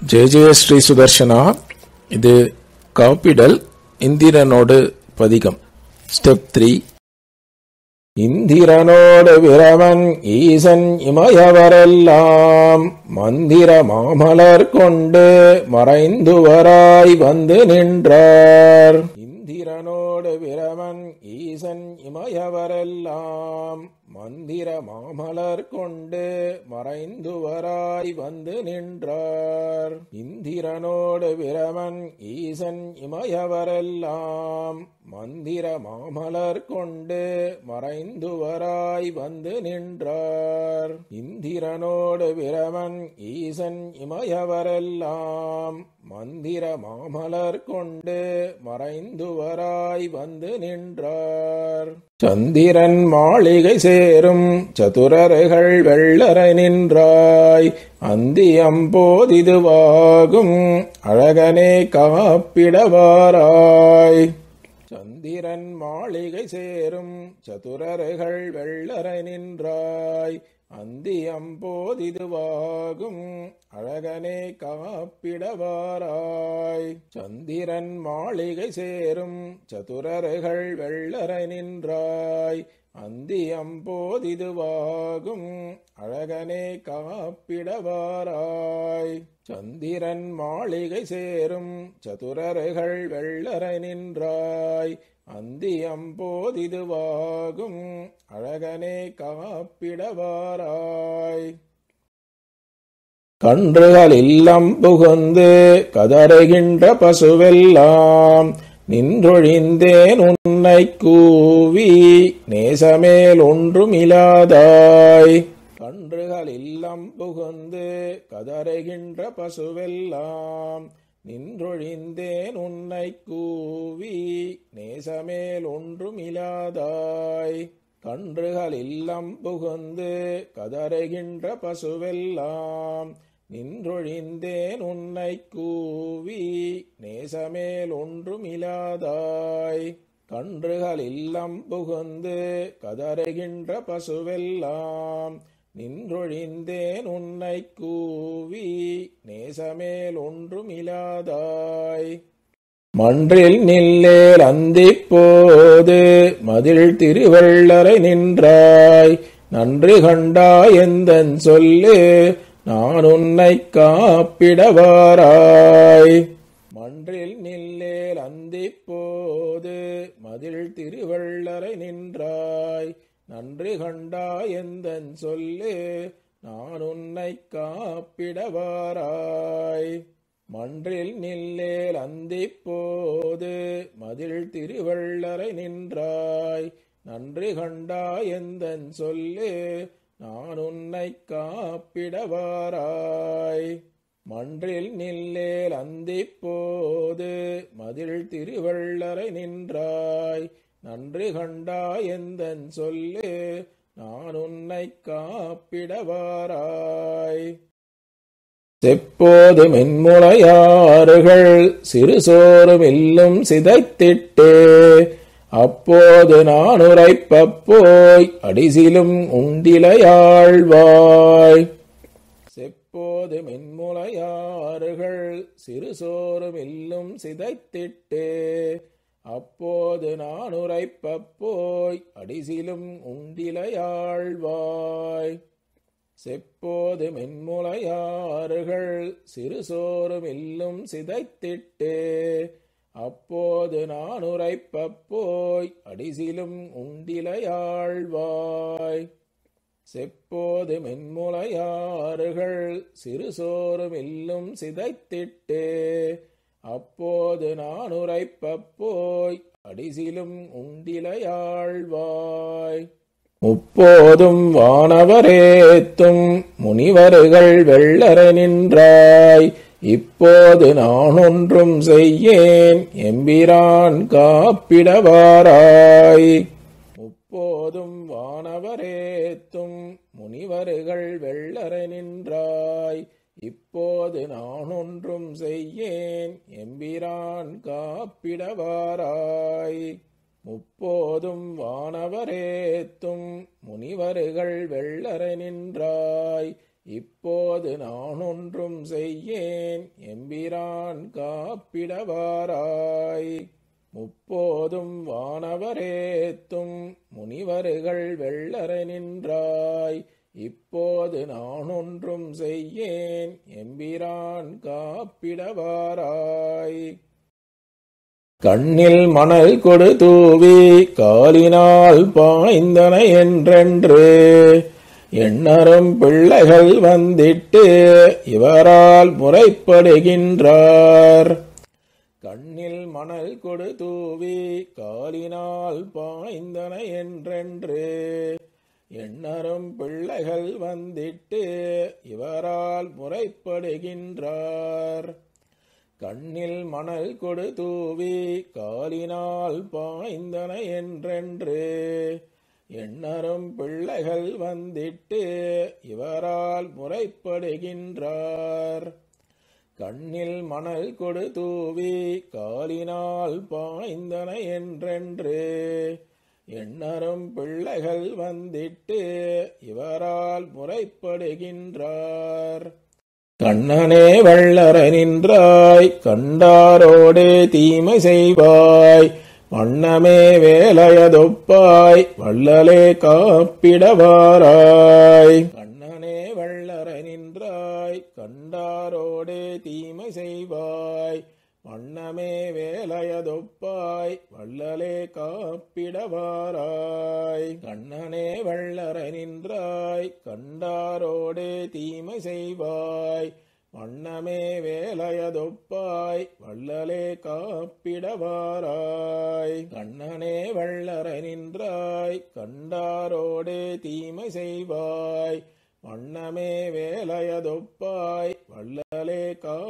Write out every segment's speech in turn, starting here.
ஜெய ஜெய ஸ்ரீ சுதர்ஷனா இது காப்பிடல் இந்திரனோடு பதிகம் ஸ்டெப் த்ரீ இந்திரனோடு விரவன் ஈசன் இமயவரெல்லாம் மந்திர மாமலர் கொண்டு மறைந்துவராய் வந்து நின்றார் இந்திரனோடு விரவன் ஈசன் இமயவரெல்லாம் மந்திர மாமலர் கொண்டு மறைந்துவராய் வந்து நின்றார் இந்திரனோடு விரமன் ஈசன் இமயவரெல்லாம் மந்திர மாமலர் கொண்டு மறைந்துவராய் வந்து நின்றார் இந்திரனோடு விரமன் ஈசன் இமயவரெல்லாம் மந்திர மாமலர் கொண்டு மறைந்துவராய் வந்து நின்றார் சந்திரன் மாளிகை சேரும் சதுரர்கள் வெள்ளரை நின்றாய் அந்தியம்போதிதுவாகும் அழகனே காப்பிடவாராய் சந்திரன் மாளிகை சேரும் சதுரர்கள் வெள்ளரை நின்றாய் அந்தியம்போதிதுவாகும் அழகனே காப்பிடவாராய் சந்திரன் மாளிகை சேரும் சதுரர்கள் வெள்ளரை நின்றாய் அந்தியம்போதிதுவாகும் அழகனே காப்பிடவாராய் சந்திரன் மாளிகை சேரும் சதுரர்கள் வெள்ளரை நின்றாய் அந்தியம்போதிதுவாகும் அழகனே காப்பிடவாராய் கன்றுகள் இல்லம் புகுந்து கதறுகின்ற பசுவெல்லாம் நின்றொழிந்தேன் உன்னை கூவி நேசமேல் ஒன்றுமிலாதாய் கன்றுகள் இல்லம் புகுந்து கதறுகின்ற பசுவெல்லாம் நின்றொழிந்தேன் உன்னை கூவி நேசமேல் ஒன்றுமிலாதாய் கன்றுகள் இல்லம் புகுந்து கதறுகின்ற பசுவெல்லாம் நின்றொழிந்தேன் உன்னை கூவி நேசமேல் ஒன்றுமிலாதாய் கன்றுகள் இல்லம் புகுந்து கதறுகின்ற பசுவெல்லாம் நின்றொழிந்தேன் உன்னை கூவி நேசமேல் ஒன்றுமிலாதாய் மன்றில் நில்லேல் அந்திப்போது மதில் திருவள்ளரை நின்றாய் நன்று கண்டாய் எந்தன் சொல்லு நான் உன்னை காப்பிடவாராய் மன்றில் நில்லேல் அந்திப்போது மதில் திருவள்ளரை நின்றாய் நன்று கண்டாய் எந்தன் சொல்லு நான் உன்னை காப்பிடவாராய் மன்றில் நில்லேல் அந்திப்போது மதில் திருவள்ளரை நின்றாய் நன்று கண்டாய் எந்தன் சொல்லு நான் உன்னை காப்பிடவாராய் மன்றில் நில்லேல் அந்திப்போது மதில் திருவள்ளரை நின்றாய் நன்று கண்டாய் எந்தன் சொல்லு நான் உன்னை காப்பிடவாராய் செப்போது மென்முளையாறுகள் சிறு சோறும் இல்லும் சிதைத்திட்டு அப்போது நான் உரைப்போய் அடிசிலும் உண்டிலையாழ்வாய் செப்போது மென்முளையாறுகள் சிறு சோறும் இல்லும் சிதைத்திட்டு அப்போது நான் உரைப்போய் அடிசிலும் உண்டிலையாழ்வாய் செப்போது மென்முளையாறுகள் சிறு சோறும் இல்லும் சிதைத்திட்டு அப்போது நான் உரைப்போய் அடிசிலும் உண்டிலையாழ்வாய் செப்போது மென்முளையாறுகள் சிறு சோறும் இல்லும் சிதைத்திட்டு அப்போது நான் உரைப்போய் அடிசிலும் உண்டிலையாழ்வாய் முப்போதும் வானவரேத்தும் முனிவர்கள் வெள்ளர நின்றாய் இப்போது நான் ஒன்றும் செய்யேன் எம்பிரான் காப்பிடவாராய் முப்போதும் வானவரேத்தும் முனிவர்கள் வெள்ளர நின்றாய் இப்போது நான் ஒன்றும் செய்யேன் எம்பிரான் காப்பிடவாராய் முப்போதும் வானவரேத்தும் முனிவர்கள் வெள்ளர நின்றாய் இப்போது நான் ஒன்றும் செய்யேன் எம்பிரான் காப்பிடவாராய் முப்போதும் வானவரேத்தும் முனிவர்கள் வெள்ளரை நின்றாய் இப்போது நான் ஒன்றும் செய்யேன் எம்பிரான் காப்பிடவாராய் கண்ணில் மணல் கொடு தூவி காலினால் பாய்ந்தன என்றென்று எண்ணரும் பிள்ளைகள் வந்திட்டு இவரால் முறைப்படுகின்றார் கண்ணில் மணல் கொடு தூவி காலினால் பாய்ந்தன என்றென்று எண்ணரும் பிள்ளைகள் வந்திட்டு இவரால் முறைப்படுகின்றார் கண்ணில் மணல் கொடு தூவி காலினால் பாய்ந்தன என்றென்று எண்ணரும் பிள்ளைகள் வந்திட்டு இவரால் முறைப்படுகின்றார் கண்ணில் மணல் கொடு தூவி காலினால் பாய்ந்தன என்றென்று எண்ணரும் பிள்ளைகள் வந்திட்டு இவரால் முறைப்படுகின்றார் கண்ணனே வள்ளர நின்றாய் கண்டாரோடே தீமை செய்வாய் வண்ணமே வேலையதொப்பாய் வள்ளலே காப்பிடவாராய் கண்ணனே வள்ளர நின்றாய் கண்டாரோடே தீமை செய்வாய் வண்ணமே வேலையதொப்பாய் வள்ளலே காப்பிடவாராய் கண்ணனே வள்ளர நின்றாய் கண்டாரோடே தீமை செய்வாய் வண்ணமே வேலையதொப்பாய் வள்ளலே காப்பிடவாராய் கண்ணனே வள்ளர நின்றாய் கண்டாரோடே தீமை செய்வாய் வண்ணமே வேலையதொப்பாய் வள்ளலே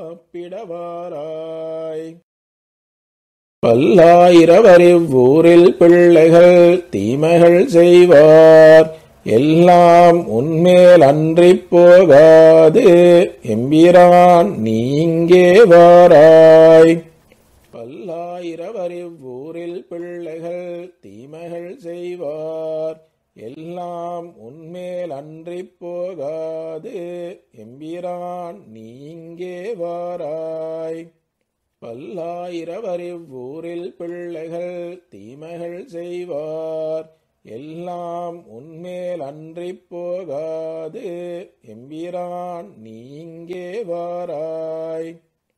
காப்பிடவாராய் பல்லாயிரவரிவ்வூரில் பிள்ளைகள் தீமைகள் செய்வார் எல்லாம் உன்மேல் அன்றிப் போகாது எம்பிரான் நீங்கே வாராய் பல்லாயிரவரிவ்வூரில் பிள்ளைகள் தீமைகள் செய்வார் எல்லாம் உன்மேல் அன்றிப் போகாது எம்பிரான் நீங்கே வாராய் பல்லாயிரவரிவ்வூரில் பிள்ளைகள் தீமைகள் செய்வார் எல்லாம் உன்மேல் அன்றிப் போகாது எம்பிரான் நீங்கே வாராய்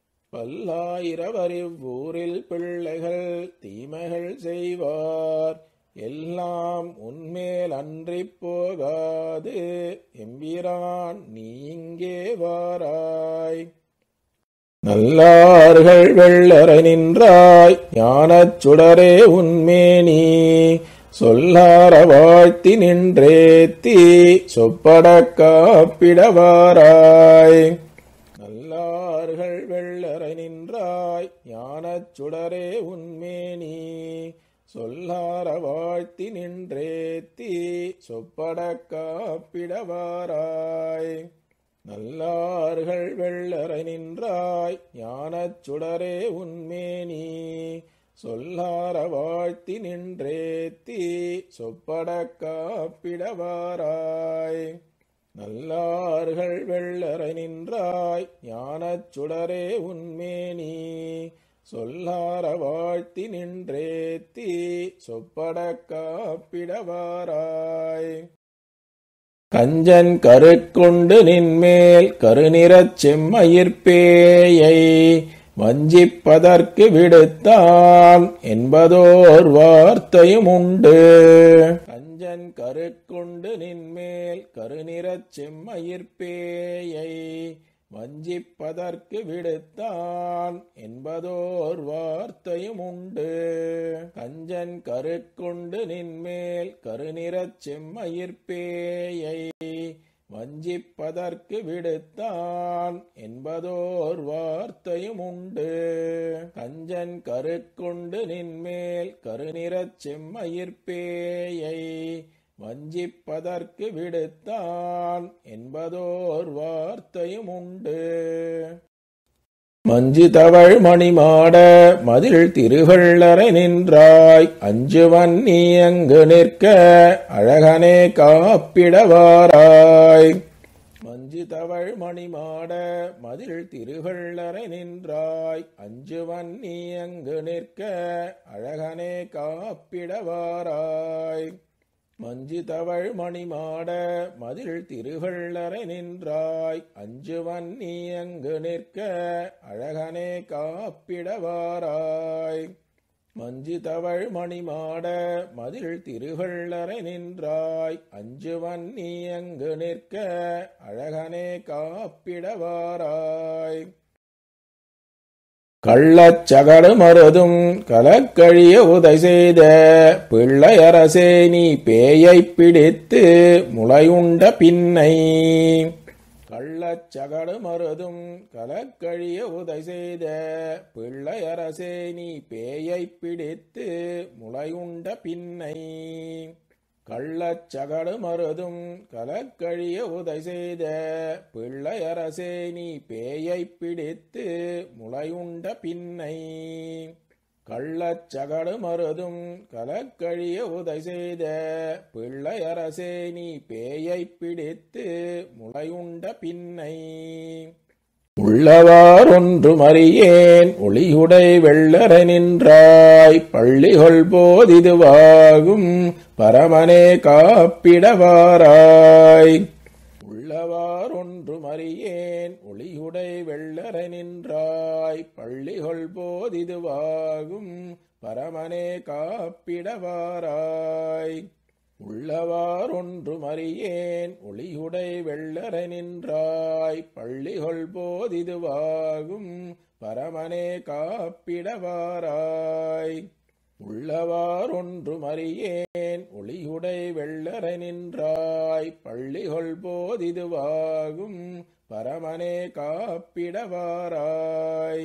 பல்லாயிரவரிவ்வூரில் பிள்ளைகள் தீமைகள் செய்வார் எல்லாம் உன்மேல் அன்றிப் போகாது எம்பிரான் நீங்கே வாராய் நல்லார்கள் வெள்ளரை நின்றாய் ஞானச் சுடரே உன்மேனி சொல்லார வாழ்த்தி நின்றேத்தி சொப்படக் காப்பிடவாராய் நல்லார்கள் வெள்ளரை நின்றாய் ஞானச் சுடரே உன்மேனி சொல்லார வாழ்த்தி நின்றேத்தி சொப்படக் காப்பிடவாராய் நல்லார்கள் வெள்ளரை நின்றாய் ஞானச் சுடரே உன்மேனி சொல்லார வாழ்த்தி நின்றேத்தி சொப்படக் காப்பிடவாராய் நல்லார்கள் வெள்ளரை நின்றாய் ஞானச் சுடரே உன்மேனி சொல்லார வாழ்த்தி நின்றேத்தி சொப்படக் காப்பிடவாராய் கஞ்சன் கருக்கொண்டு நின்மேல் கருநிறச் செம்மயிர்பேயை வஞ்சிப்பதற்கு விடுத்தான் என்பதோர் வார்த்தையும் உண்டு கஞ்சன் கருக்கொண்டு நின்மேல் கருநிறச் செம்மயிர்பேயை வஞ்சிப்பதற்கு விடுத்தான் என்பதோர் வார்த்தையும் உண்டு கஞ்சன் கருக்கொண்டு நின்மேல் கருநிறச் செம்மயிர்பேயை வஞ்சிப்பதற்கு விடுத்தான் என்பதோர் வார்த்தையும் உண்டு கஞ்சன் கருக்கொண்டு நின்மேல் கருநிறச் செம்மயிர்பேயை வஞ்சிப்பதற்கு விடுத்தான் என்பதோர் வார்த்தையும் உண்டு மஞ்சு தவழ் மணிமாட மதில் திருவள்ளரை நின்றாய் அஞ்சுவன் நீ அங்கு நிற்க அழகனே காப்பிடவாராய் மஞ்சு தவழ் மணிமாட மதில் திருவள்ளரை நின்றாய் அஞ்சு வன்னி அங்கு நிற்க அழகனே காப்பிடவாராய் மஞ்சு தவழ் மணிமாட மதில் திருவள்ளரை நின்றாய் அஞ்சு வன்னி அங்கு நிற்க அழகனே காப்பிடவாராய் மஞ்சு தவழ் மணிமாட மதில் திருவள்ளரை நின்றாய் அஞ்சு வன்னி அங்கு நிற்க அழகனே காப்பிடவாராய் கள்ளச்சகடு மருதும் கலக்கழிய உதை செய்த பிள்ளையரசே நீ பேயைப் பிடித்து முளையுண்ட பின்னை கள்ளச்சகடு மருதும் கலக்கழிய உதை செய்த பிள்ளையரசே நீ பேயைப் பிடித்து முளையுண்ட பின்னை கள்ளச்சகடு மருதும் கலக்கழிய உதை செய்த பிள்ளையரசே நீ பேயைப் பிடித்து முளையுண்ட பின்னை கள்ளச்சகடு மருதும் கலக்கழிய உதை செய்த பிள்ளையரசே நீ பேயைப் பிடித்து முளையுண்ட பின்னை உள்ளவார் ஒன்று மறியேன் ஒளியுடை வெள்ளர நின்றாய் பள்ளிகொள் போதிதுவாகும் பரமனே காப்பிடவாராய் உள்ளவார் ஒன்று மறியேன் ஒளியுடை வெள்ளர நின்றாய் பள்ளிகொள் போதிதுவாகும் பரமனே காப்பிடவாராய் உள்ளவார் ஒன்று மறியேன் ஒளியுடை வெள்ளர நின்றாய் பள்ளிகொள் போதிதுவாகும் பரமனே காப்பிடவாராய் உள்ளவார் ஒன்று மறியேன் ஒளியுடை வெள்ளர நின்றாய் பள்ளிகொள் போதிதுவாகும் பரமனே காப்பிடவாராய்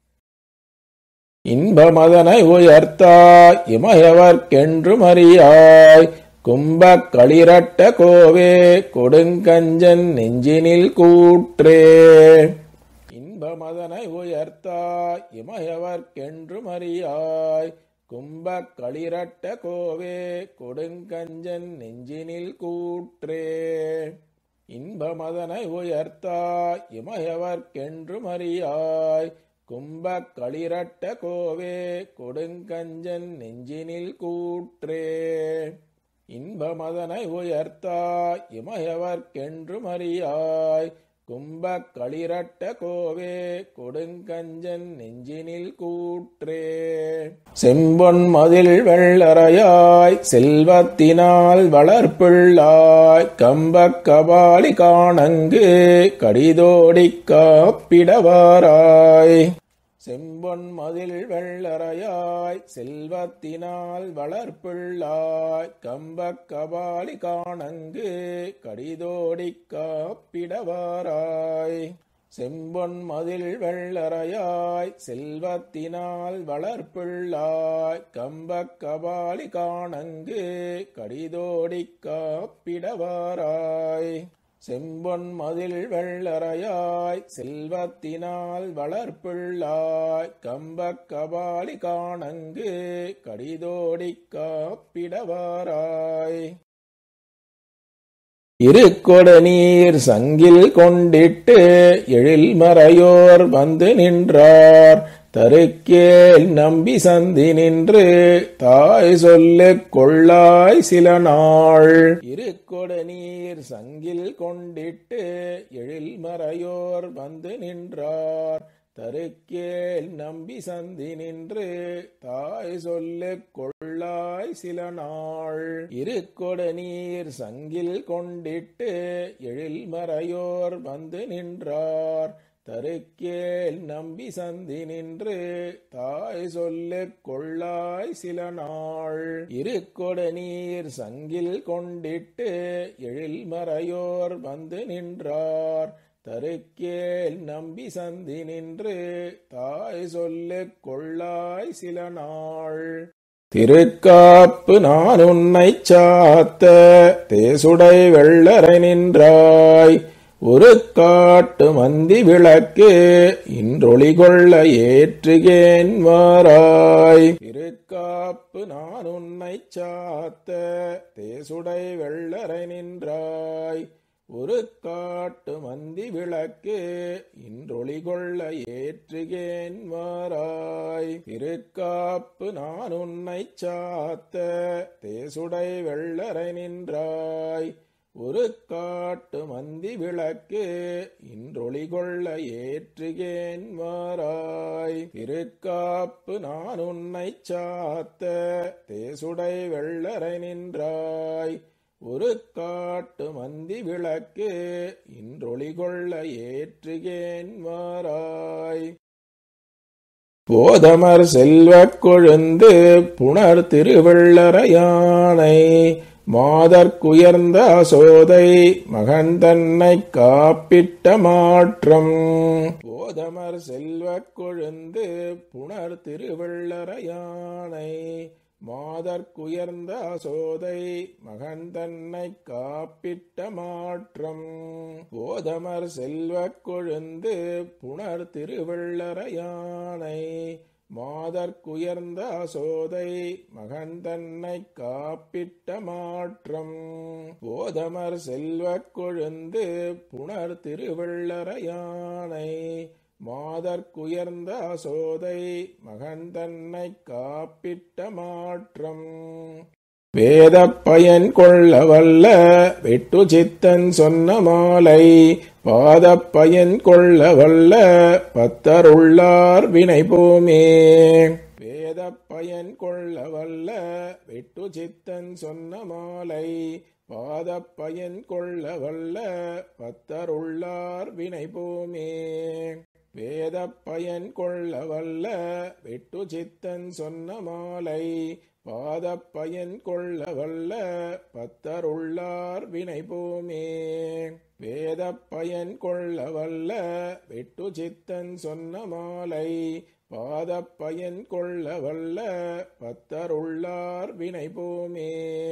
இன்பமதனை உயர்த்தாய் இமயவர்க்கென்று மறியாய் கும்பக் களிரட்ட கோவே கொடுங்கஞ்சன் நெஞ்சினில் கூற்றே இன்பமதனை உயர்த்தாய் இமயவர்க்கென்று மறியாய் கும்பக் களிரட்ட கோவே கொடுங்கஞ்சன் நெஞ்சினில் கூற்றே இன்பமதனை உயர்த்தாய் இமயவர்க்கென்று மறியாய் கும்பக் களிரட்ட கோவே கொடுங்கஞ்சன் நெஞ்சினில் கூற்றே இன்பமதனை உயர்த்தாய் இமயவர்க்கென்று மறியாய் கும்பக் களிரட்ட கோவே கொடுங்கஞ்சன் நெஞ்சினில் கூற்றே செம்பொன் மதில் வெள்ளறையாய் செல்வத்தினால் வளர்ப்பிள்ளாய் கம்பக் கபாலி காணங்கு கடிதோடிக் காப்பிடவாராய் செம்பொன் மதில் வெள்ளறையாய் செல்வத்தினால் வளர்ப்பிள்ளாய் கம்பக் கபாலி காணங்கு கடிதோடிக் காப்பிடவாராய் செம்பொன் மதில் வெள்ளறையாய் செல்வத்தினால் வளர்ப்பிள்ளாய் கம்பக் கபாலி காணங்கு கடிதோடிக் காப்பிடவாராய் செம்பொன் மதில் வெள்ளறையாய் செல்வத்தினால் வளர்ப்பிள்ளாய் கம்பக் கபாலி காணங்கு கடிதோடிக் காப்பிடவாராய் இருக்கொடு நீர் சங்கில் கொண்டிட்டு எழில் மறையோர் வந்து நின்றார் தருக்கேல் நம்பி சந்தி நின்று தாய் சொல்லுக் கொள்ளாய் சில நாள் இருக்கொடு நீர் சங்கில் கொண்டிட்டு எழில் மறையோர் வந்து நின்றார் தருக்கேல் நம்பி சந்தி நின்று தாய் சொல்லுக் கொள்ளாய் சில நாள் இருக்கொடு நீர் சங்கில் கொண்டிட்டு எழில் மறையோர் வந்து நின்றார் தருக்கேல் நம்பி சந்தி நின்று தாய் சொல்லுக் கொள்ளாய் சில நாள் இருக்கொடு நீர் சங்கில் கொண்டிட்டு எழில் மறையோர் வந்து நின்றார் தருக்கேல் நம்பி சந்தி நின்று தாய் சொல்லுக் கொள்ளாய் சில நாள் திருக்காப்பு நான் உன்னைச் சாத்த தேசுடை வெள்ளரை நின்றாய் ஒரு காட்டு மந்தி விளக்கு இன்றொளி கொள்ள ஏற்றுகேன் வாராய் திருக்காப்பு நான் உன்னைச் சாத்த தேசுடை வெள்ளரை நின்றாய் ஒரு காட்டு மந்தி விளக்கு இன்றொளி கொள்ள ஏற்றுகேன் மாறாய் திருக்காப்பு நான் உன்னை சாத்த தேசுடை வெள்ளரை நின்றாய் ஒரு காட்டு மந்தி விளக்கு இன்றொளி கொள்ள ஏற்றுகேன் மாறாய் திருக்காப்பு நான் உன்னை சாத்த தேசுடை வெள்ளரை நின்றாய் ஒரு காட்டு மந்தி விளக்கு இன்றொளி கொள்ள ஏற்றுகேன் மாறாய் போதமர் செல்வக் கொழுந்து புனர் திருவள்ளரையானை மாதற்குயர்ந்த அசோதை மகன் தன்னை காப்பிட்ட மாற்றம் போதமர் செல்வக் கொழுந்து புனர் திருவள்ளரையானை மாதற்குயர்ந்த அசோதை மகன் தன்னை காப்பிட்ட மாற்றம் போதமர் செல்வக் கொழுந்து புனர் திருவள்ளரையானை மாதற்குயர்ந்த அசோதை மகன் தன்னை காப்பிட்ட மாற்றம் போதமர் செல்வக் கொழுந்து புனர் திருவள்ளரையானை மாதற்குயர்ந்த அசோதை மகன் தன்னை காப்பிட்ட மாற்றம் வேத பயன் கொள்ள வல்ல வெட்டு சித்தன் சொன்ன மாலை பாத பயன் கொள்ள வல்ல பத்தருள்ளார் வினை போமே வேத பயன் கொள்ள வல்ல வெட்டு சித்தன் சொன்ன மாலை பாத பயன் கொள்ள வல்ல பத்தருள்ளார் வினை போமே வேத பயன் கொள்ள வல்ல வெட்டு சித்தன் சொன்ன மாலை பாத பயன் கொள்ள வல்ல பத்தருள்ளார் வினை போமே வேத பயன் கொள்ள வல்ல வெட்டு சித்தன் சொன்ன மாலை பாத பயன் கொள்ள வல்ல பத்தருள்ளார் வினை போமே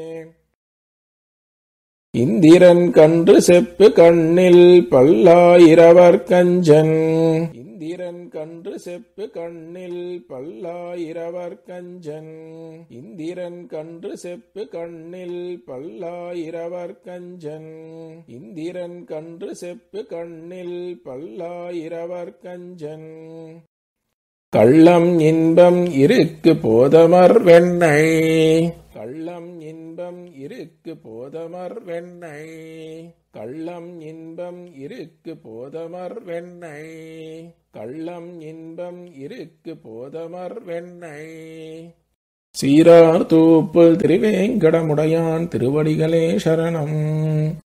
இந்திரன் கன்று செப்பு கண்ணில் பல்லாயிரவர் கஞ்சன் இந்திரன் கன்று செப்பு கண்ணில் பல்லாயிரவர் கஞ்சன் இந்திரன் கன்று செப்பு கண்ணில் பல்லாயிரவர் கஞ்சன் இந்திரன் கன்று செப்பு கண்ணில் பல்லாயிரவர் கஞ்சன் கள்ளம் இன்பம் இருக்கு போதமர் வெண்ணை கள்ளம் இன்பம் இருக்கு போதமர் வெண்ணை கள்ளம் இன்பம் இருக்கு போதமர் வெண்ணை கள்ளம் இன்பம் இருக்கு போதமர் வெண்ணை சீரார் தூப்பு திருவேங்கடமுடையான் திருவடிகளே சரணம்